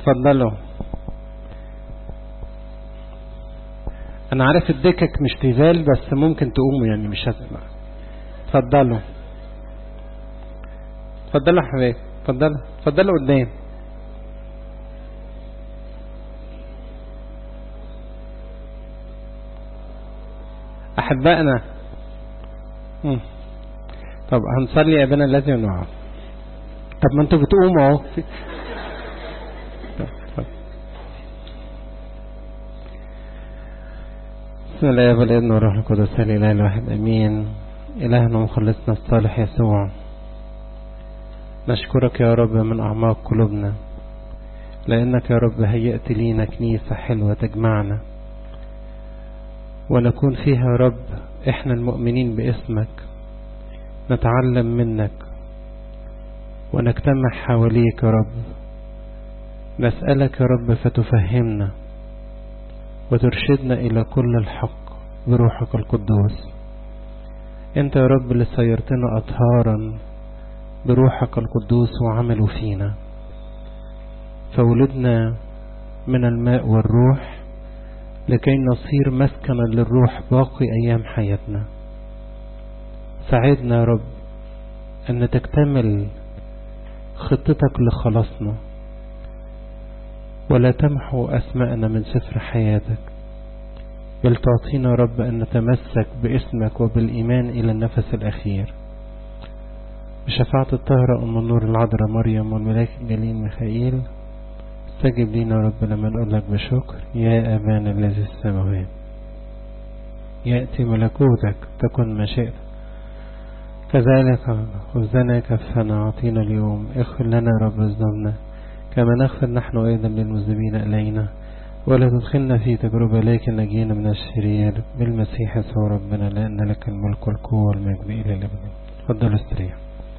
اتفضلوا انا عارف الدكك مش تيفال بس ممكن تقوموا يعني مش هتبقى اتفضلوا اتفضلوا يا حبايبي اتفضلوا اتفضلوا قدام احبائنا مم. طب هنصلي يا ابانا الذي ونقعد طب ما انتوا بتقوموا اهو بسم الله والابن والروح القدس الاله الواحد امين الهنا ومخلصنا الصالح يسوع نشكرك يا رب من اعماق قلوبنا لانك يا رب هيأت لينا كنيسة حلوة تجمعنا ونكون فيها يا رب احنا المؤمنين باسمك نتعلم منك ونجتمع حواليك يا رب نسألك يا رب فتفهمنا وترشدنا إلى كل الحق بروحك القدوس انت يا رب اللي سيرتنا أطهارا بروحك القدوس وعملوا فينا فولدنا من الماء والروح لكي نصير مسكنا للروح باقي أيام حياتنا ساعدنا يا رب أن تكتمل خطتك لخلاصنا ولا تمحو أسماءنا من سفر حياتك بل تعطينا يا رب أن نتمسك باسمك وبالإيمان إلى النفس الأخير بشفاعة الطاهرة أم النور العذراء مريم والملاك الجليل ميخائيل استجب لينا يا رب لما نقول لك بشكر يا أبانا الذي السماوات يأتي ملكوتك تكن مشيئتك كذلك خذنا كفنا أعطينا اليوم اغفر لنا يا رب ذنوبنا كما نغفر نحن أيضا للمذنبين إلينا ولا تدخلنا في تجربة لكن نجينا من الشرير بالمسيح يسوع ربنا لأن لك الملك والقوة والمجد إلى الأبد تفضل استريح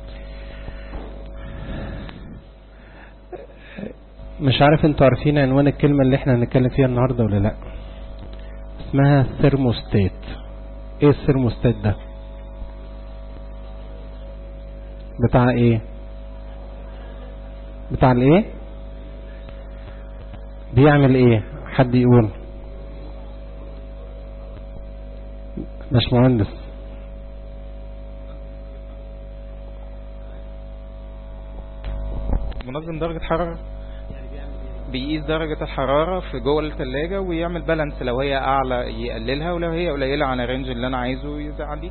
مش عارف انتوا عارفين عنوان الكلمة اللي احنا هنتكلم فيها النهاردة ولا لا اسمها ثيرموستات ايه الثيرموستات ده بتاع ايه بتاع الايه بيعمل ايه حد يقول مش مهندس منظم درجة حرارة بيقيس درجة الحرارة في جوه الثلاجة ويعمل بالانس لو هي أعلى يقللها ولو هي قليلة عن الرينج اللي أنا عايزه يزعليه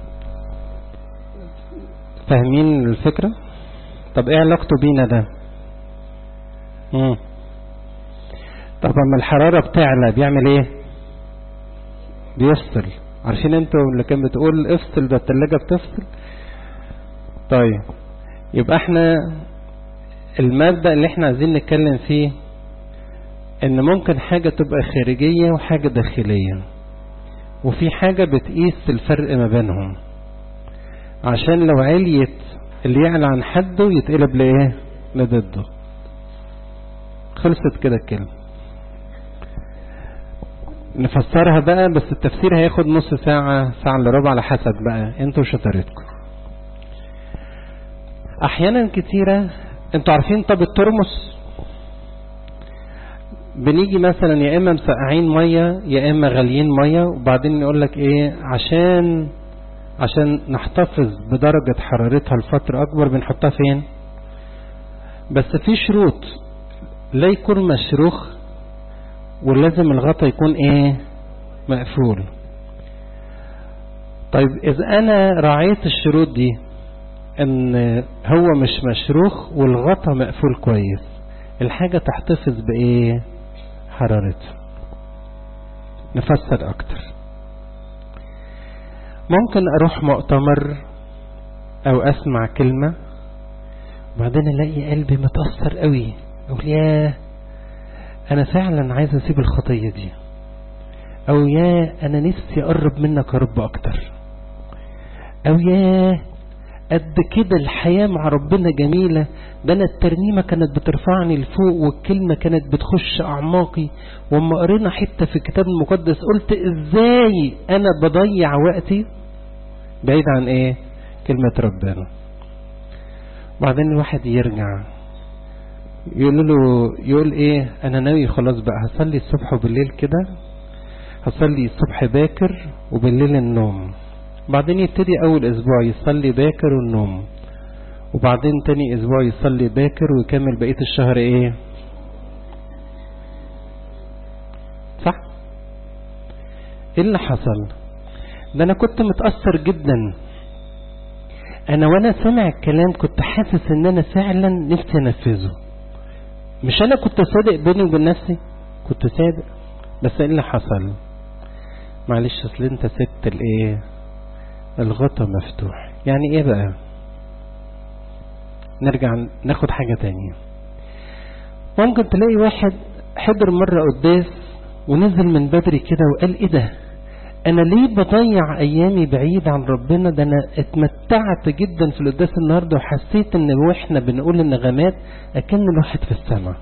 فاهمين الفكرة طب ايه علاقته بينا ده مم. طب اما الحرارة بتعلى بيعمل ايه بيفصل عارفين انتوا اللي كان بتقول افصل ده التلاجة بتفصل طيب يبقى احنا المبدأ اللي احنا عايزين نتكلم فيه ان ممكن حاجة تبقى خارجية وحاجة داخلية وفي حاجة بتقيس الفرق ما بينهم عشان لو عليت اللي يعلى عن حده يتقلب لايه لضده خلصت كده الكلمة نفسرها بقى بس التفسير هياخد نص ساعة ساعة الا ربع على حسب بقى انتوا شطارتكم احيانا كتيرة انتوا عارفين طب الترمس بنيجي مثلا يا اما مسقعين مية يا اما غاليين مية وبعدين نقول لك ايه عشان عشان نحتفظ بدرجة حرارتها لفترة اكبر بنحطها فين بس في شروط لا يكون مشروخ ولازم الغطا يكون ايه مقفول طيب اذا انا راعيت الشروط دي ان هو مش مشروخ والغطا مقفول كويس الحاجة تحتفظ بايه حرارتها نفسر اكتر ممكن اروح مؤتمر او اسمع كلمة وبعدين الاقي قلبي متأثر قوي اقول ياه انا فعلا عايز اسيب الخطية دي او يا انا نفسي اقرب منك يا رب اكتر او يا قد كده الحياة مع ربنا جميلة ده انا الترنيمة كانت بترفعني لفوق والكلمة كانت بتخش اعماقي واما قرينا حتة في الكتاب المقدس قلت ازاي انا بضيع وقتي بعيد عن ايه كلمة ربنا وبعدين الواحد يرجع يقول له يقول ايه انا ناوي خلاص بقى هصلي الصبح وبالليل كده هصلي الصبح باكر وبالليل النوم بعدين يبتدي اول اسبوع يصلي باكر والنوم وبعدين تاني اسبوع يصلي باكر ويكمل بقية الشهر ايه صح ايه اللي حصل ده انا كنت متأثر جدا انا وانا سامع الكلام كنت حاسس ان انا فعلا نفسي انفذه مش انا كنت صادق بيني وبين نفسي كنت صادق بس ايه اللي حصل معلش اصل انت سبت الايه الغطا مفتوح يعني ايه بقى نرجع ناخد حاجة تانية ممكن تلاقي واحد حضر مرة قداس ونزل من بدري كده وقال ايه ده انا ليه بضيع ايامي بعيد عن ربنا ده انا اتمتعت جدا في القداس النهاردة وحسيت ان واحنا بنقول النغمات اكن الواحد في السماء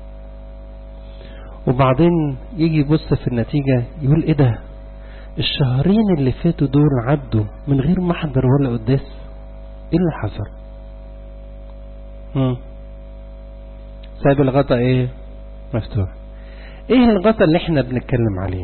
وبعدين يجي يبص في النتيجة يقول ايه ده الشهرين اللي فاتوا دول عدوا من غير ما احضر ولا قداس ايه اللي حصل مم. سايب الغطا ايه مفتوح ايه الغطا اللي احنا بنتكلم عليه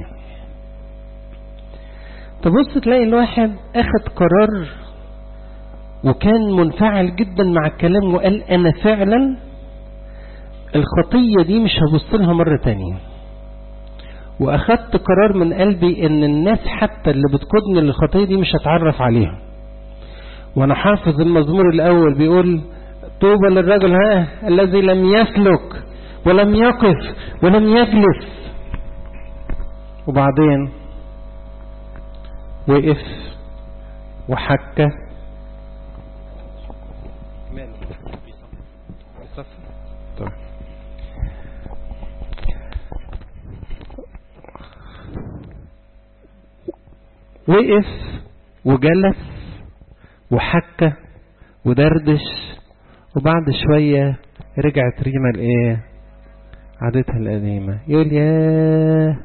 تبص تلاقي الواحد اخد قرار وكان منفعل جدا مع الكلام وقال انا فعلا الخطية دي مش هبص لها مرة تانية واخدت قرار من قلبي ان الناس حتى اللي بتقودني للخطية دي مش هتعرف عليها وانا حافظ المزمور الاول بيقول طوبى للرجل ها الذي لم يسلك ولم يقف ولم يجلس وبعدين وقف وحكى طيب. وقف وجلس وحكى ودردش وبعد شوية رجعت ريما الايه عادتها القديمة يقول ياه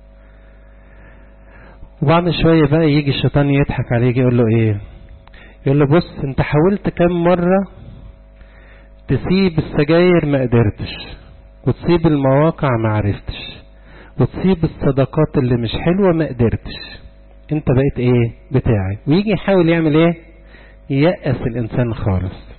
وبعد شوية بقى يجي الشيطان يضحك عليه يقول له ايه يقول له بص انت حاولت كم مرة تسيب السجاير ما قدرتش وتسيب المواقع ما عرفتش وتسيب الصداقات اللي مش حلوة ما قدرتش انت بقيت ايه بتاعي ويجي يحاول يعمل ايه ييأس الانسان خالص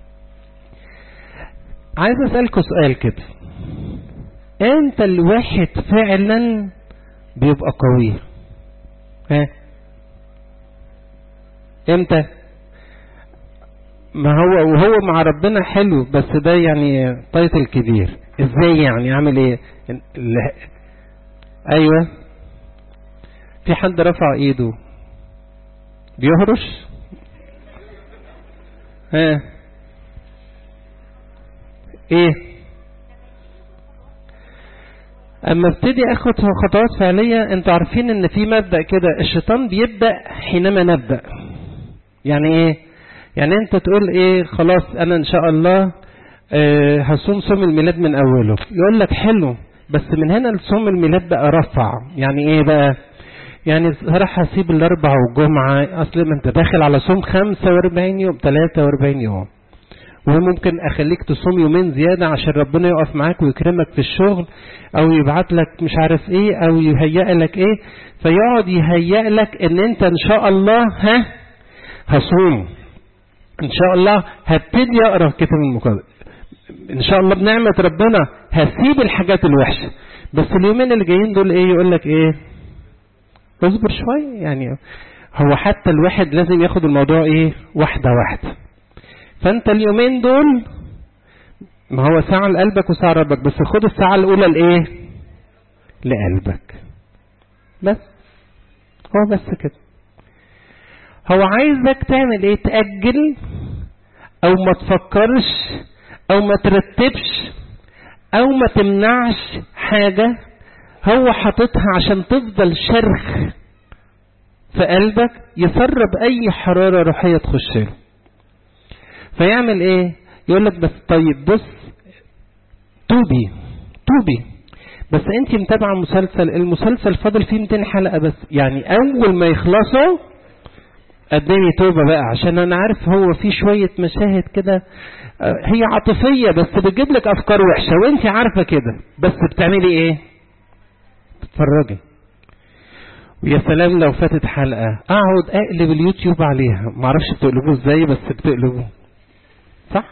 عايز اسألكوا سؤال كده امتى الواحد فعلا بيبقى قوي ها امتى ما هو وهو مع ربنا حلو بس ده يعني تايتل كبير ازاي يعني اعمل ايه ال- ايوه في حد رفع ايده بيهرش ها ايه اما ابتدي اخد خطوات فعلية انتوا عارفين ان في مبدأ كده الشيطان بيبدأ حينما نبدأ يعني ايه يعني انت تقول ايه خلاص انا ان شاء الله اه هصوم صوم الميلاد من اوله يقول لك حلو بس من هنا لصوم الميلاد بقى رفع يعني ايه بقى يعني راح هسيب الاربع والجمعة اصل ما انت داخل على صوم 45 يوم 43 يوم وممكن اخليك تصوم يومين زيادة عشان ربنا يقف معاك ويكرمك في الشغل او يبعت لك مش عارف ايه او يهيئ لك ايه فيقعد يهيئ لك ان انت ان شاء الله ها هصوم ان شاء الله هبتدي اقرا الكتاب المقدس ان شاء الله بنعمة ربنا هسيب الحاجات الوحشة بس اليومين اللي جايين دول ايه يقول لك ايه اصبر شوية يعني هو حتى الواحد لازم ياخد الموضوع ايه واحدة واحدة فانت اليومين دول ما هو ساعة لقلبك وساعة لربك بس خد الساعة الأولى لإيه؟ لقلبك بس هو بس كده هو عايزك تعمل ايه تأجل او ما تفكرش او ما ترتبش او ما تمنعش حاجة هو حاططها عشان تفضل شرخ في قلبك يسرب اي حرارة روحية تخش له فيعمل ايه يقول لك بس طيب بص توبي توبي بس انت متابعه مسلسل المسلسل فاضل فيه 200 حلقه بس يعني اول ما يخلصوا قدامي توبة بقى عشان انا عارف هو في شوية مشاهد كده هي عاطفية بس بتجيب لك افكار وحشة وانت عارفة كده بس بتعملي ايه تتفرجي ويا سلام لو فاتت حلقة اقعد اقلب اليوتيوب عليها معرفش بتقلبوه ازاي بس بتقلبوه صح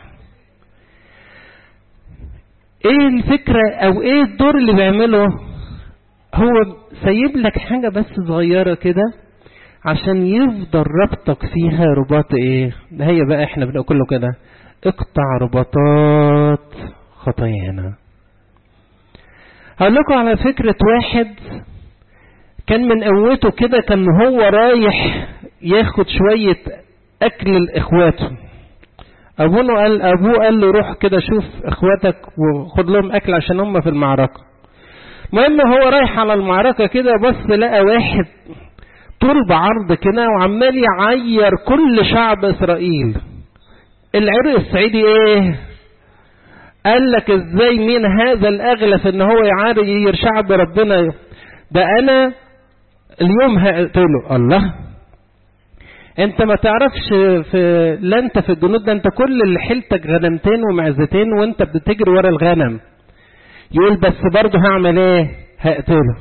ايه الفكرة او ايه الدور اللي بيعمله هو سايب لك حاجة بس صغيرة كده عشان يفضل ربطك فيها رباط ايه ده هي بقى احنا بنقول له كده اقطع رباطات خطايانا هقول لكم على فكرة واحد كان من قوته كده كان هو رايح ياخد شوية اكل لاخواته ابوه قال ابوه قال له روح كده شوف اخواتك وخد لهم اكل عشان هم في المعركة المهم هو رايح على المعركة كده بص لقى واحد طول بعرض كده وعمال يعير كل شعب اسرائيل العرق الصعيدي ايه قال لك ازاي مين هذا الاغلف ان هو يعير شعب ربنا ده انا اليوم هقتله الله انت ما تعرفش في لا انت في الجنود ده انت كل اللي حيلتك غنمتين ومعزتين وانت بتجري ورا الغنم يقول بس برضه هعمل ايه هقتله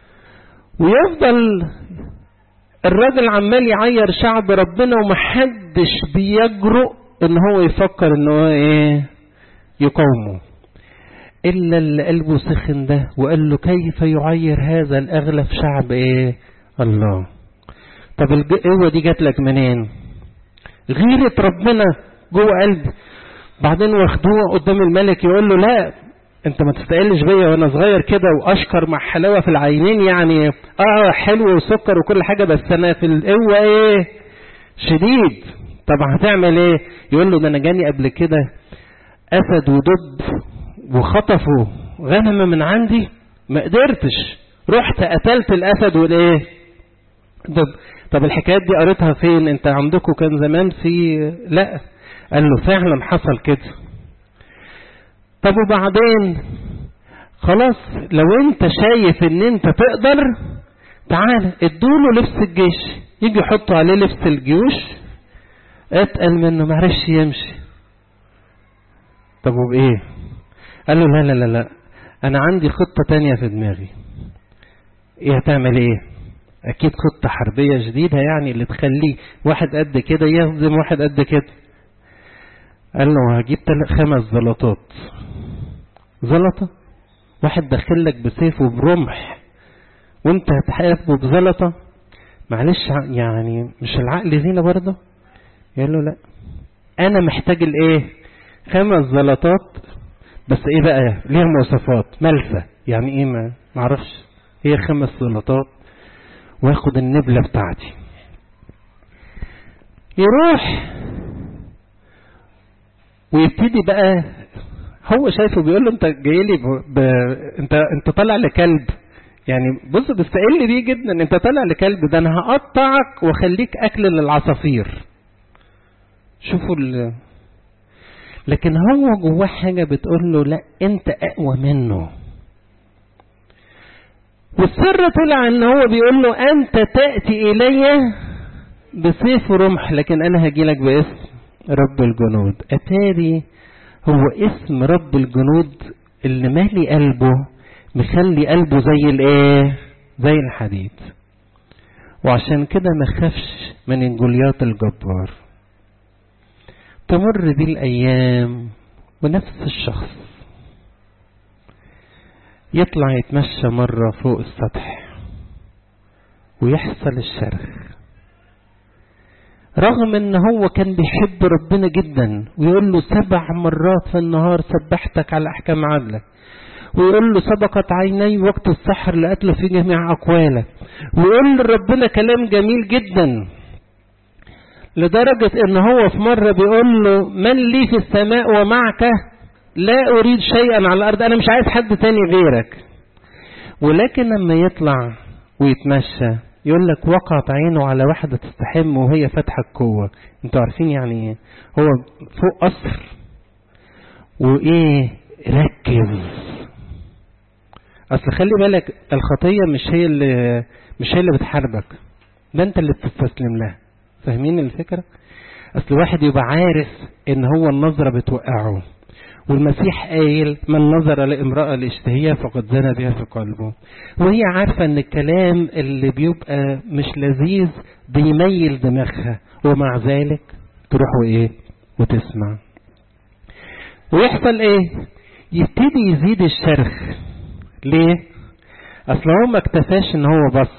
ويفضل الراجل عمال يعير شعب ربنا ومحدش بيجرؤ ان هو يفكر ان هو ايه يقاومه الا اللي قلبه سخن ده وقال له كيف يعير هذا الاغلب شعب ايه الله طب القوه دي جات لك منين غيرة ربنا جوه قلبي بعدين واخدوه قدام الملك يقول له لا انت ما تستقلش بيا وانا صغير كده واشكر مع حلاوه في العينين يعني اه حلو وسكر وكل حاجه بس انا في القوه ايه شديد طب هتعمل ايه يقول له ده انا جاني قبل كده اسد ودب وخطفوا غنم من عندي ما قدرتش رحت قتلت الاسد والايه دب طب الحكايات دي قريتها فين انت عندكم كان زمان في لا قال له فعلا حصل كده طب وبعدين خلاص لو انت شايف ان انت تقدر تعال ادوله لبس الجيش يجي يحطوا عليه لبس الجيوش اتقل منه معرفش يمشي طب وبايه قال له لا لا لا لا انا عندي خطة تانية في دماغي ايه هتعمل ايه اكيد خطة حربية جديدة يعني اللي تخليه واحد قد كده يهزم واحد قد كده قال له هجيب خمس زلطات زلطة واحد داخل لك بسيف وبرمح وانت هتحاربه بزلطة معلش يعني مش العقل زينة برضه يقول له لا انا محتاج الايه خمس زلطات بس ايه بقى ليها مواصفات ملفة يعني ايه ما معرفش هي خمس زلطات واخد النبلة بتاعتي يروح ويبتدي بقى هو شايفه بيقول له انت جاي لي ب... ب... انت انت طالع لكلب يعني بص بيستقل بيه جدا انت طالع لكلب ده انا هقطعك واخليك اكل للعصافير شوفوا ال... لكن هو جواه حاجة بتقول له لا انت اقوى منه والسر طلع ان هو بيقول له انت تأتي الي بسيف ورمح لكن انا هجي لك باسم رب الجنود اتاري هو اسم رب الجنود اللي مالي قلبه مخلي قلبه زي الايه زي الحديد وعشان كده ما خافش من الجوليات الجبار تمر بيه الايام ونفس الشخص يطلع يتمشى مرة فوق السطح ويحصل الشرخ رغم ان هو كان بيحب ربنا جدا ويقول له سبع مرات في النهار سبحتك على احكام عدلك ويقول له سبقت عيني وقت السحر لقتله في جميع اقوالك ويقول لربنا كلام جميل جدا لدرجة ان هو في مرة بيقول له من لي في السماء ومعك لا اريد شيئا على الارض انا مش عايز حد تاني غيرك ولكن لما يطلع ويتمشى يقول لك وقعت عينه على واحدة تستحم وهي فاتحة الكوة انتوا عارفين يعني ايه هو فوق قصر وايه ركز اصل خلي بالك الخطية مش هي اللي مش هي اللي بتحاربك ده انت اللي بتستسلم لها فاهمين الفكرة اصل واحد يبقى عارف ان هو النظرة بتوقعه والمسيح قايل من نظر لامرأة لاشتهيها فقد زنى بها في قلبه وهي عارفة ان الكلام اللي بيبقى مش لذيذ بيميل دماغها ومع ذلك تروح وايه وتسمع ويحصل ايه يبتدي يزيد الشرخ ليه اصل هو ما اكتفاش ان هو بص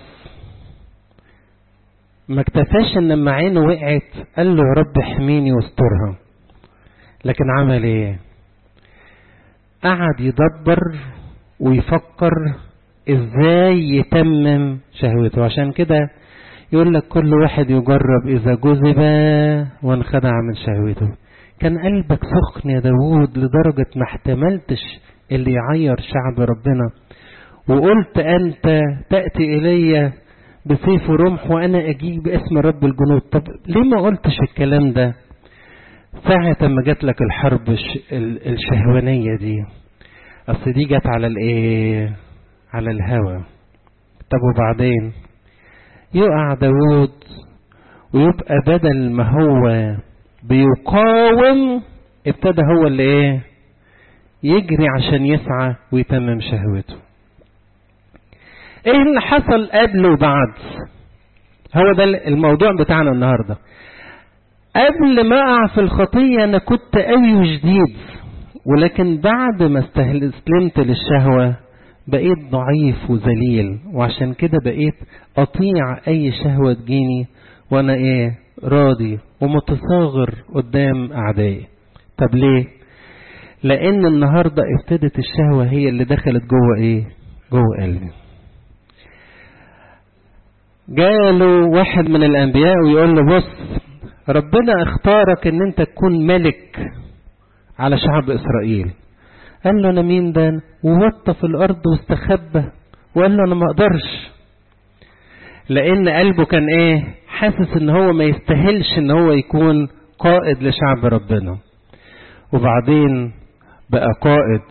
ما اكتفاش ان لما عينه وقعت قال له يا رب احميني واسترها لكن عمل ايه قعد يدبر ويفكر ازاي يتمم شهوته عشان كده يقول لك كل واحد يجرب اذا جذب وانخدع من شهوته كان قلبك سخن يا داوود لدرجة ما احتملتش اللي يعير شعب ربنا وقلت أنت تأتي إلي بسيف ورمح وأنا أجيب باسم رب الجنود طب ليه ما قلتش الكلام ده ساعة ما جات لك الحرب الشهوانية دي أصل دي جت على الإيه على الهوى طب وبعدين يقع داوود ويبقى بدل ما هو بيقاوم ابتدى هو اللي ايه يجري عشان يسعى ويتمم شهوته ايه اللي حصل قبل وبعد هو ده الموضوع بتاعنا النهاردة قبل ما اقع في الخطية انا كنت قوي وجديد ولكن بعد ما استسلمت للشهوة بقيت ضعيف وذليل وعشان كده بقيت اطيع اي شهوة تجيني وانا ايه راضي ومتصاغر قدام اعدائي طب ليه لان النهاردة ابتدت الشهوة هي اللي دخلت جوه ايه جوه قلبي جاله واحد من الانبياء ويقول له بص ربنا اختارك ان انت تكون ملك على شعب اسرائيل قال له انا مين ده ووطى في الارض واستخبى وقال له انا ما اقدرش لان قلبه كان ايه حاسس ان هو ما يستاهلش ان هو يكون قائد لشعب ربنا وبعدين بقى قائد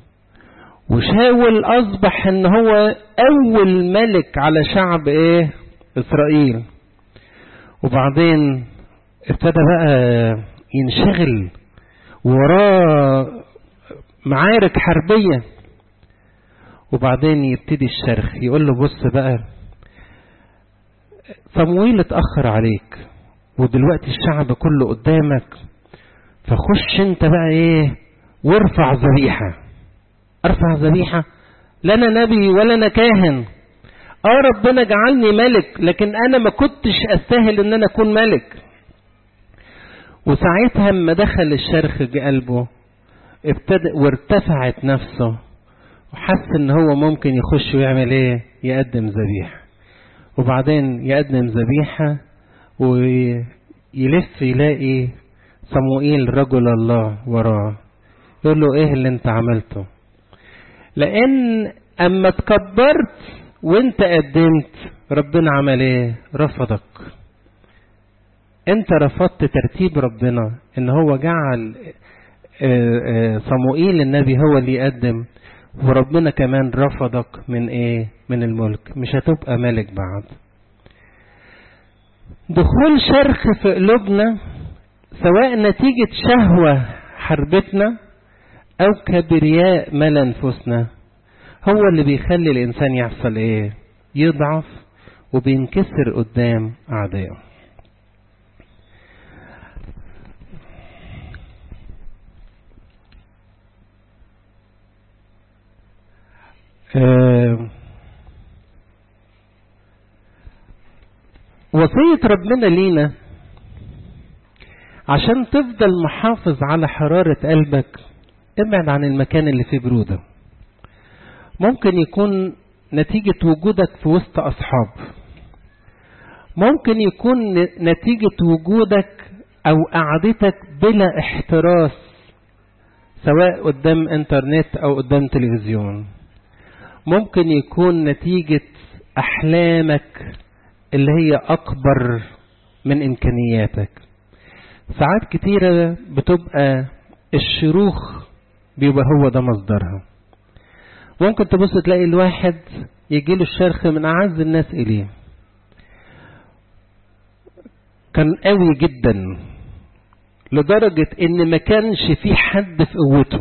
وشاول اصبح ان هو اول ملك على شعب ايه اسرائيل وبعدين ابتدى بقى ينشغل وراه معارك حربية وبعدين يبتدي الشرخ يقول له بص بقى صمويل اتأخر عليك ودلوقتي الشعب كله قدامك فخش انت بقى ايه وارفع ذبيحة ارفع ذبيحة لا انا نبي ولا انا كاهن اه ربنا جعلني ملك لكن انا ما كنتش استاهل ان انا اكون ملك وساعتها اما دخل الشرخ قلبه ابتدى وارتفعت نفسه وحس ان هو ممكن يخش ويعمل ايه يقدم ذبيحه وبعدين يقدم ذبيحة ويلف يلاقي صموئيل رجل الله وراه يقول له ايه اللي انت عملته لان اما تكبرت وانت قدمت ربنا عمل ايه رفضك انت رفضت ترتيب ربنا ان هو جعل صموئيل النبي هو اللي يقدم وربنا كمان رفضك من ايه من الملك مش هتبقى ملك بعد دخول شرخ في قلوبنا سواء نتيجة شهوة حربتنا او كبرياء مال انفسنا هو اللي بيخلي الانسان يحصل ايه يضعف وبينكسر قدام اعدائه آه وصية ربنا لينا عشان تفضل محافظ على حرارة قلبك ابعد عن المكان اللي فيه برودة ممكن يكون نتيجة وجودك في وسط أصحاب ممكن يكون نتيجة وجودك أو قعدتك بلا احتراس سواء قدام انترنت أو قدام تلفزيون ممكن يكون نتيجة أحلامك اللي هي أكبر من إمكانياتك ساعات كتيرة بتبقى الشروخ بيبقى هو ده مصدرها ممكن تبص تلاقي الواحد يجيله الشرخ من أعز الناس إليه كان قوي جدا لدرجة ان ما كانش في حد في قوته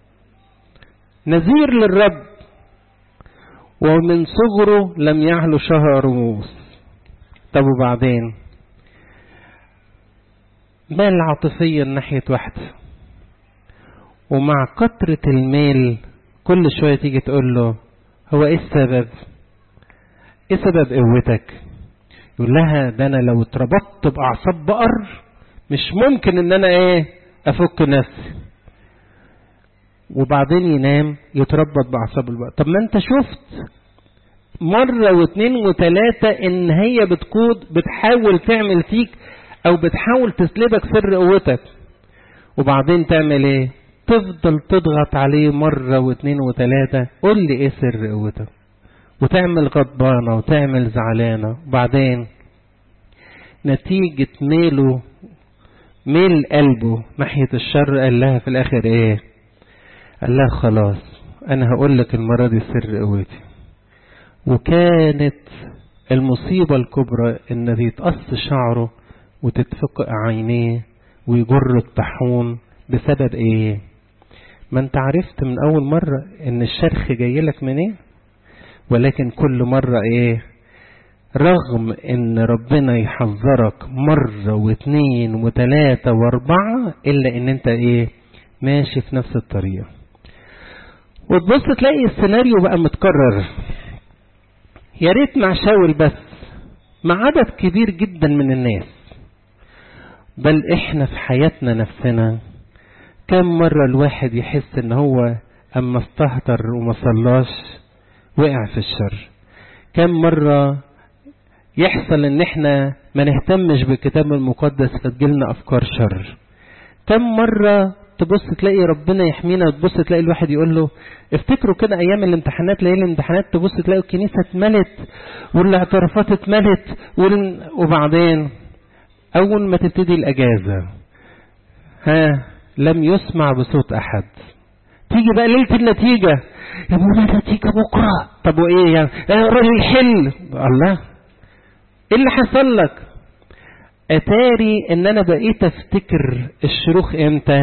نذير للرب ومن صغره لم يعلو شهر موس طب وبعدين مال عاطفيا ناحية واحدة ومع كثرة المال كل شوية تيجي تقول له هو ايه السبب ايه سبب قوتك يقول لها ده انا لو اتربطت باعصاب بقر مش ممكن ان انا ايه افك نفسي وبعدين ينام يتربط باعصاب البقر طب ما انت شفت مرة واثنين وثلاثة ان هي بتقود بتحاول تعمل فيك او بتحاول تسلبك سر قوتك وبعدين تعمل ايه تفضل تضغط عليه مرة واثنين وثلاثة قول لي ايه سر قوتك وتعمل غضبانة وتعمل زعلانة وبعدين نتيجة ميله ميل قلبه ناحية الشر قال لها في الاخر ايه قال لها خلاص انا هقول لك المرة دي سر قوتي وكانت المصيبة الكبرى ان يتقص شعره وتتفق عينيه ويجر الطاحون بسبب ايه ما انت عرفت من اول مرة ان الشرخ جاي لك من ايه ولكن كل مرة ايه رغم ان ربنا يحذرك مرة واثنين وثلاثة واربعة الا ان انت ايه ماشي في نفس الطريقة وتبص تلاقي السيناريو بقى متكرر يا ريت مع شاول بس مع عدد كبير جدا من الناس بل احنا في حياتنا نفسنا كم مرة الواحد يحس ان هو اما استهتر وما صلاش وقع في الشر كم مرة يحصل ان احنا ما نهتمش بالكتاب المقدس فتجيلنا افكار شر كم مرة تبص تلاقي ربنا يحمينا وتبص تلاقي الواحد يقول له افتكروا كده ايام الامتحانات ليالي الامتحانات تبص تلاقي الكنيسة اتملت والاعترافات اتملت وبعدين اول ما تبتدي الاجازة ها لم يسمع بصوت احد تيجي بقى ليلة النتيجة يا ابونا النتيجة بكرة طب وايه يعني الراجل يحل الله ايه اللي حصل لك اتاري ان انا بقيت افتكر الشروخ امتى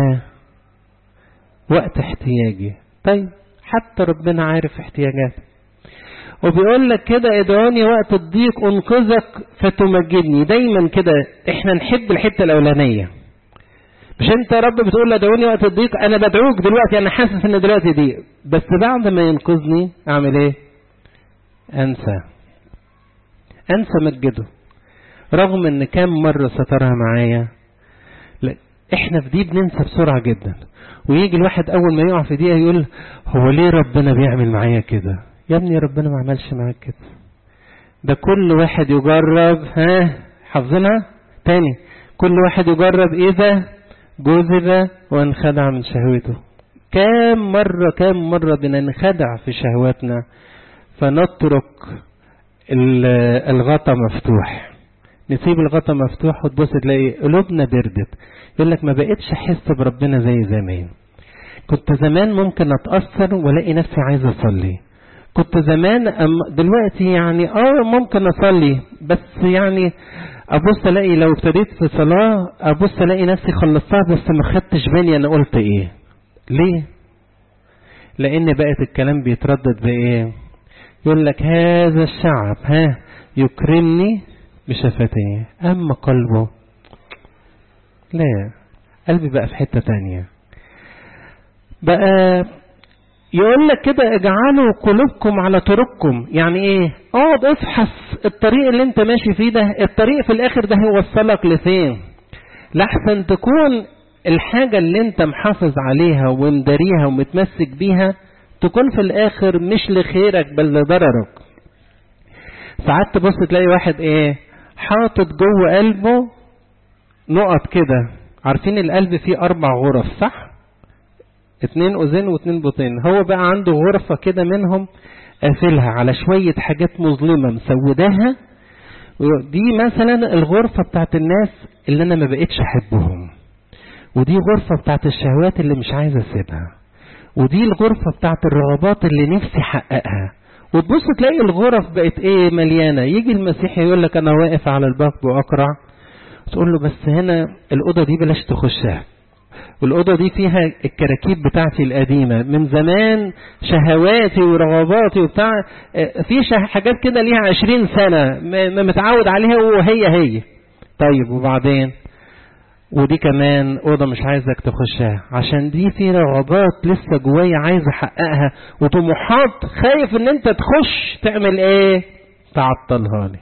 وقت احتياجي طيب حتى ربنا عارف احتياجاتك وبيقول لك كده ادعوني وقت الضيق انقذك فتمجدني دايما كده احنا نحب الحته الاولانيه مش انت يا رب بتقول ادعوني وقت الضيق انا بدعوك دلوقتي انا حاسس ان دلوقتي ضيق بس بعد ما ينقذني اعمل ايه انسى انسى مجده رغم ان كام مره سترها معايا لا احنا في دي بننسى بسرعه جدا ويجي الواحد اول ما يقع في دقيقه يقول هو ليه ربنا بيعمل معايا كده يا ابني ربنا ما عملش معاك كده ده كل واحد يجرب ها حافظينها تاني كل واحد يجرب اذا جذب وانخدع من شهوته كام مرة كام مرة بننخدع في شهواتنا فنترك الغطا مفتوح نسيب الغطا مفتوح وتبص تلاقي قلوبنا بردت يقول لك ما بقتش احس بربنا زي زمان كنت زمان ممكن اتأثر والاقي نفسي عايز اصلي كنت زمان أم دلوقتي يعني اه ممكن اصلي بس يعني ابص الاقي لو ابتديت في صلاة ابص الاقي نفسي خلصتها بس ما خدتش بالي انا قلت ايه ليه لان بقت الكلام بيتردد بايه يقول لك هذا الشعب ها يكرمني بشفتيه اما قلبه لا قلبي بقى في حتة تانية بقى يقول لك كده اجعلوا قلوبكم على طرقكم يعني ايه اقعد افحص الطريق اللي انت ماشي فيه ده الطريق في الاخر ده هيوصلك لفين لحسن تكون الحاجة اللي انت محافظ عليها ومداريها ومتمسك بيها تكون في الاخر مش لخيرك بل لضررك ساعات تبص تلاقي واحد ايه حاطط جوه قلبه نقط كده عارفين القلب فيه اربع غرف صح اتنين اذين واتنين بطين هو بقى عنده غرفة كده منهم قافلها على شوية حاجات مظلمة مسوداها دي مثلا الغرفة بتاعت الناس اللي انا ما بقتش احبهم ودي غرفة بتاعت الشهوات اللي مش عايز اسيبها ودي الغرفة بتاعت الرغبات اللي نفسي احققها وتبص تلاقي الغرف بقت ايه مليانة يجي المسيح يقول لك انا واقف على الباب واقرع تقول له بس هنا الأوضة دي بلاش تخشها والأوضة دي فيها الكراكيب بتاعتي القديمة من زمان شهواتي ورغباتي وبتاع في حاجات كده ليها عشرين سنة ما متعود عليها وهي هي طيب وبعدين ودي كمان أوضة مش عايزك تخشها عشان دي في رغبات لسه جوايا عايز أحققها وطموحات خايف إن أنت تخش تعمل إيه؟ تعطلها لي.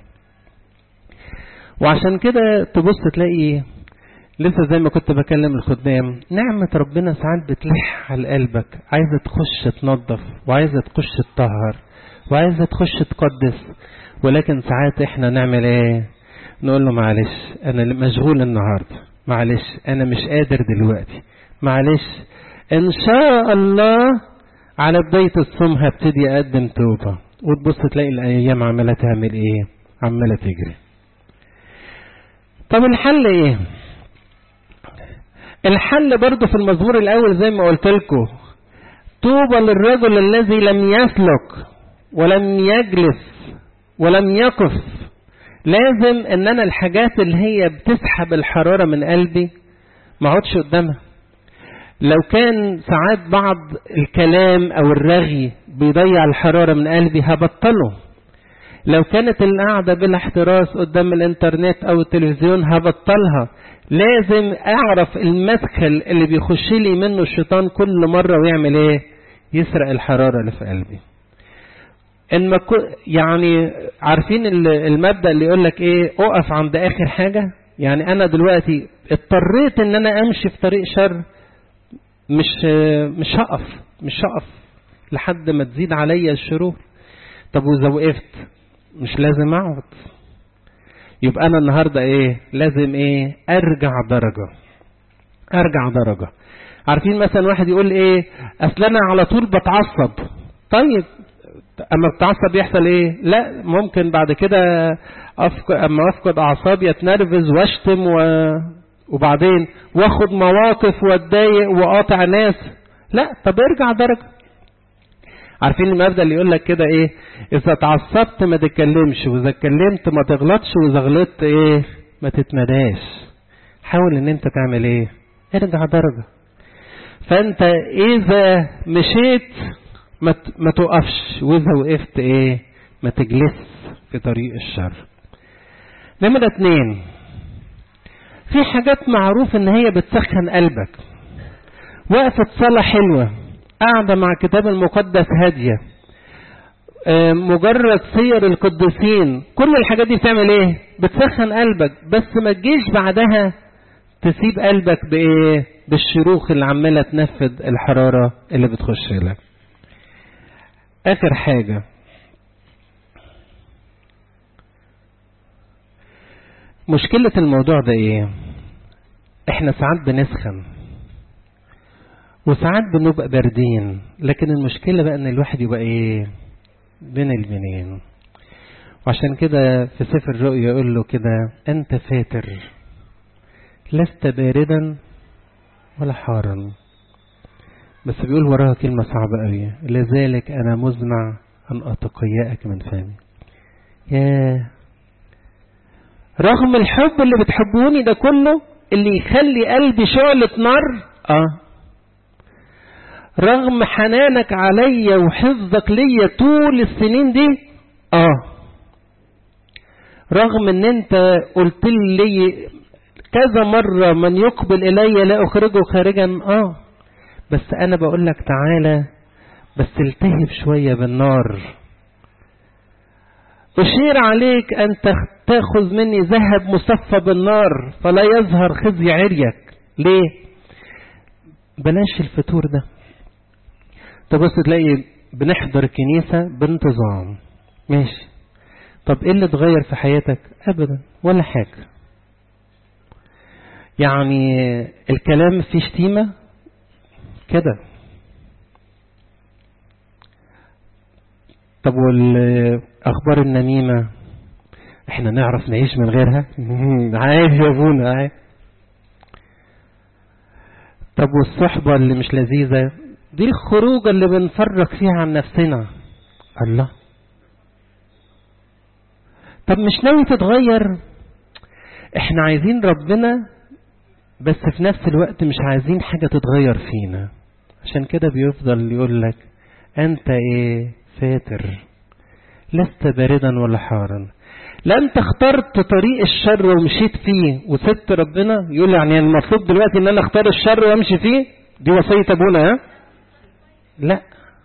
وعشان كده تبص تلاقي لسه زي ما كنت بكلم الخدام نعمة ربنا ساعات بتلح على قلبك عايزة تخش تنظف وعايزة تخش تطهر وعايزة تخش تقدس ولكن ساعات احنا نعمل ايه نقول له معلش انا مشغول النهاردة معلش انا مش قادر دلوقتي معلش ان شاء الله على بداية الصوم هبتدي اقدم توبة وتبص تلاقي الايام عمالة تعمل ايه عمالة تجري طب الحل ايه الحل برضه في المزمور الاول زي ما قلت لكم طوبى للرجل الذي لم يسلك ولم يجلس ولم يقف لازم ان انا الحاجات اللي هي بتسحب الحرارة من قلبي ما اقعدش قدامها لو كان ساعات بعض الكلام او الرغي بيضيع الحرارة من قلبي هبطله لو كانت القعدة بلا احتراس قدام الانترنت او التلفزيون هبطلها لازم اعرف المدخل اللي بيخش لي منه الشيطان كل مرة ويعمل ايه يسرق الحرارة اللي في قلبي ان ما يعني عارفين المبدأ اللي يقول لك ايه اقف عند اخر حاجة يعني انا دلوقتي اضطريت ان انا امشي في طريق شر مش مش هقف مش هقف لحد ما تزيد عليا الشرور طب واذا وقفت مش لازم اقعد يبقى انا النهارده ايه لازم ايه ارجع درجه ارجع درجه عارفين مثلا واحد يقول ايه اصل انا على طول بتعصب طيب اما بتعصب يحصل ايه لا ممكن بعد كده أفق... اما افقد اعصابي اتنرفز واشتم و... وبعدين واخد مواقف واتضايق واقاطع ناس لا طب ارجع درجه عارفين المبدا اللي يقول لك كده ايه اذا اتعصبت ما تتكلمش واذا اتكلمت ما تغلطش واذا غلطت ايه ما تتمداش حاول ان انت تعمل ايه ارجع درجه فانت اذا مشيت ما ما توقفش واذا وقفت ايه ما تجلس في طريق الشر نمرة اتنين في حاجات معروف ان هي بتسخن قلبك وقفة صلاة حلوة قاعدة مع الكتاب المقدس هادية مجرد سير القديسين كل الحاجات دي بتعمل ايه بتسخن قلبك بس ما تجيش بعدها تسيب قلبك بايه بالشروخ اللي عماله تنفذ الحراره اللي بتخش لك اخر حاجه مشكله الموضوع ده ايه احنا ساعات بنسخن وساعات بنبقى باردين لكن المشكله بقى ان الواحد يبقى ايه بين البنين وعشان كده في سفر الرؤيا يقول له كده انت فاتر لست باردا ولا حارا بس بيقول وراها كلمة صعبة قوي لذلك أنا مزمع أن أتقيأك من فمي يا رغم الحب اللي بتحبوني ده كله اللي يخلي قلبي شعلة نار اه رغم حنانك عليا وحفظك ليا طول السنين دي اه رغم ان انت قلت لي كذا مرة من يقبل الي لا اخرجه خارجا اه بس انا بقول لك تعالى بس التهب شوية بالنار أشير عليك أن تأخذ مني ذهب مصفى بالنار فلا يظهر خزي عريك ليه بلاش الفتور ده تبص تلاقي بنحضر الكنيسة بانتظام ماشي طب ايه اللي اتغير في حياتك ابدا ولا حاجة يعني الكلام فيه شتيمة كده طب والاخبار النميمة احنا نعرف نعيش من غيرها عايز يا ابونا عايز طب والصحبة اللي مش لذيذة دي الخروج اللي بنفرق فيها عن نفسنا الله طب مش ناوي تتغير احنا عايزين ربنا بس في نفس الوقت مش عايزين حاجة تتغير فينا عشان كده بيفضل يقول لك انت ايه فاتر لست باردا ولا حارا لا انت اخترت طريق الشر ومشيت فيه وسبت ربنا يقول يعني المفروض دلوقتي ان انا اختار الشر وامشي فيه دي وصية ابونا ها لا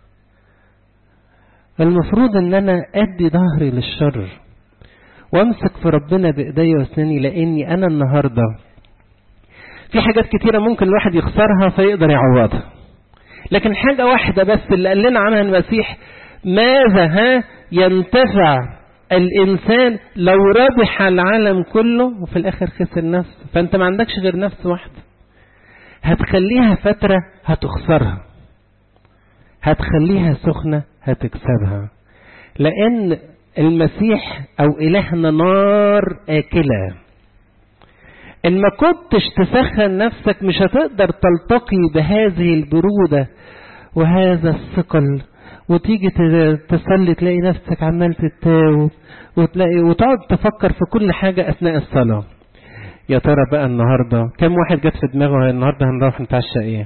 المفروض ان انا ادي ظهري للشر وامسك في ربنا بايديا واسناني لاني انا النهارده في حاجات كتيره ممكن الواحد يخسرها فيقدر يعوضها لكن حاجه واحده بس اللي قال لنا عنها المسيح ماذا ها ينتفع الانسان لو ربح العالم كله وفي الاخر خسر نفسه فانت ما عندكش غير نفس واحده هتخليها فتره هتخسرها هتخليها سخنه هتكسبها لان المسيح او الهنا نار اكله ان ما كنتش تسخن نفسك مش هتقدر تلتقي بهذه البروده وهذا الثقل وتيجي تصلي تلاقي نفسك عمال تتاوب وتلاقي وتقعد تفكر في كل حاجه اثناء الصلاه يا ترى بقى النهارده كم واحد جت في دماغه النهارده هنروح نتعشى ايه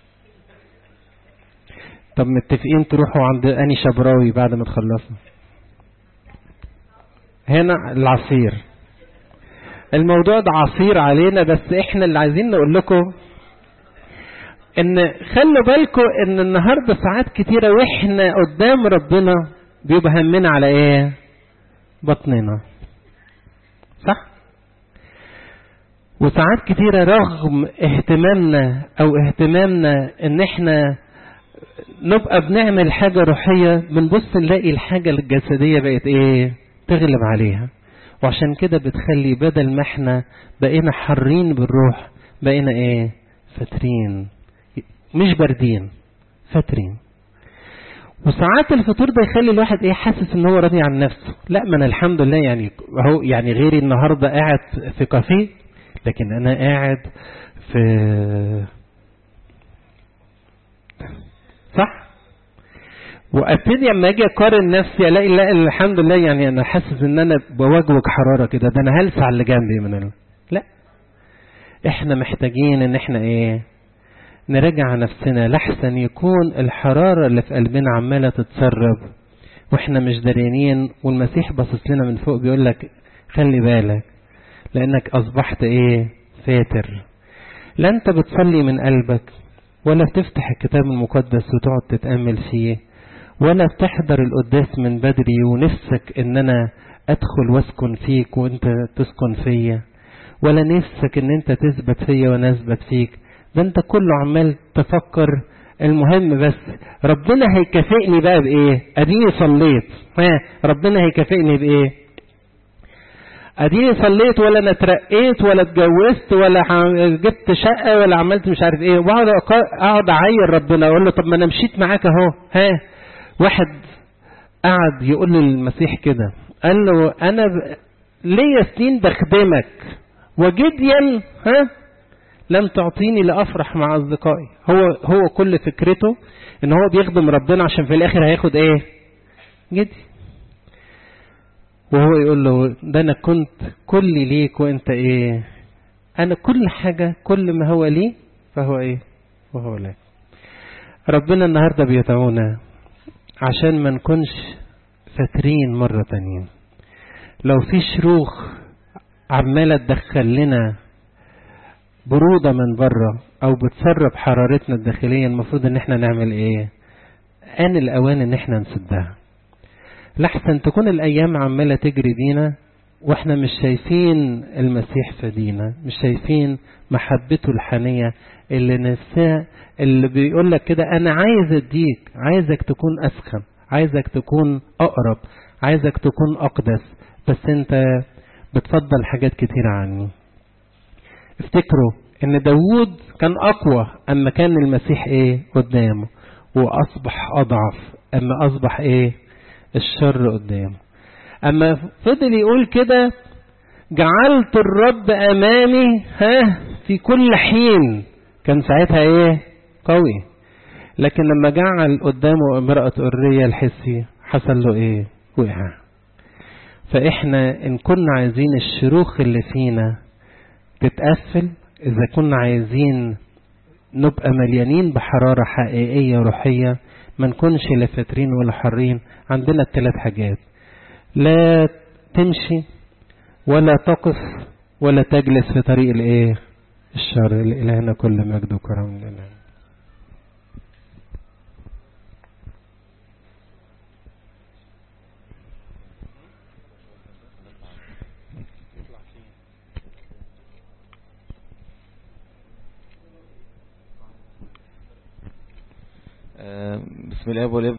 طب متفقين تروحوا عند اني شبراوي بعد ما تخلصوا هنا العصير الموضوع ده عصير علينا بس احنا اللي عايزين نقول لكم ان خلوا بالكم ان النهارده ساعات كتيره واحنا قدام ربنا بيبقى همنا على ايه بطننا صح وساعات كتيره رغم اهتمامنا او اهتمامنا ان احنا نبقى بنعمل حاجه روحيه بنبص نلاقي الحاجه الجسديه بقت ايه تغلب عليها وعشان كده بتخلي بدل ما احنا بقينا حارين بالروح بقينا ايه فترين مش باردين فترين وساعات الفطور ده يخلي الواحد ايه حاسس ان هو راضي عن نفسه لا ما انا الحمد لله يعني اهو يعني غيري النهارده قاعد في كافيه لكن انا قاعد في صح وابتدي اما اجي اقارن نفسي الاقي لا الحمد لله يعني انا حاسس ان انا بوجوج حراره كده ده انا هلسع اللي جنبي من ال... لا احنا محتاجين ان احنا ايه نراجع نفسنا لحسن يكون الحراره اللي في قلبنا عماله تتسرب واحنا مش داريانين والمسيح باصص لنا من فوق بيقول لك خلي بالك لانك اصبحت ايه فاتر لا انت بتصلي من قلبك ولا بتفتح الكتاب المقدس وتقعد تتامل فيه ولا بتحضر القداس من بدري ونفسك ان انا ادخل واسكن فيك وانت تسكن فيا ولا نفسك ان انت تثبت فيا وانا اثبت فيك ده انت كله عمال تفكر المهم بس ربنا هيكافئني بقى بايه اديني صليت ها ربنا هيكافئني بايه اديني صليت ولا انا اترقيت ولا اتجوزت ولا جبت شقه ولا عملت مش عارف ايه واقعد اقعد اعاير ربنا اقول له طب ما انا مشيت معاك اهو ها واحد قعد يقول للمسيح كده قال له انا ب... ليا سنين بخدمك وجديا ها لم تعطيني لافرح مع اصدقائي هو هو كل فكرته ان هو بيخدم ربنا عشان في الاخر هياخد ايه جدي وهو يقول له ده انا كنت كل ليك وانت ايه انا كل حاجة كل ما هو لي فهو ايه وهو لك ربنا النهاردة بيدعونا عشان ما نكونش فاترين مرة تانية لو في شروخ عمالة تدخل لنا برودة من بره او بتسرب حرارتنا الداخلية المفروض ان احنا نعمل ايه ان الاوان ان احنا نسدها لحسن تكون الايام عمالة تجري بينا واحنا مش شايفين المسيح فدينا مش شايفين محبته الحنية اللي نفسها اللي بيقول لك كده انا عايز اديك عايزك تكون اسخن عايزك تكون اقرب عايزك تكون اقدس بس انت بتفضل حاجات كتير عني افتكروا ان داوود كان اقوى اما كان المسيح ايه قدامه واصبح اضعف اما اصبح ايه الشر قدامه اما فضل يقول كده جعلت الرب امامي ها في كل حين كان ساعتها ايه قوي لكن لما جعل قدامه امرأة أرية الحسي حصل له ايه وقع فاحنا ان كنا عايزين الشروخ اللي فينا تتقفل إذا كنا عايزين نبقى مليانين بحرارة حقيقية روحية ما نكونش لا فاترين ولا حارين عندنا الثلاث حاجات لا تمشي ولا تقف ولا تجلس في طريق الايه الشر لإلهنا كل مجد وكرم لله بسم الله والابن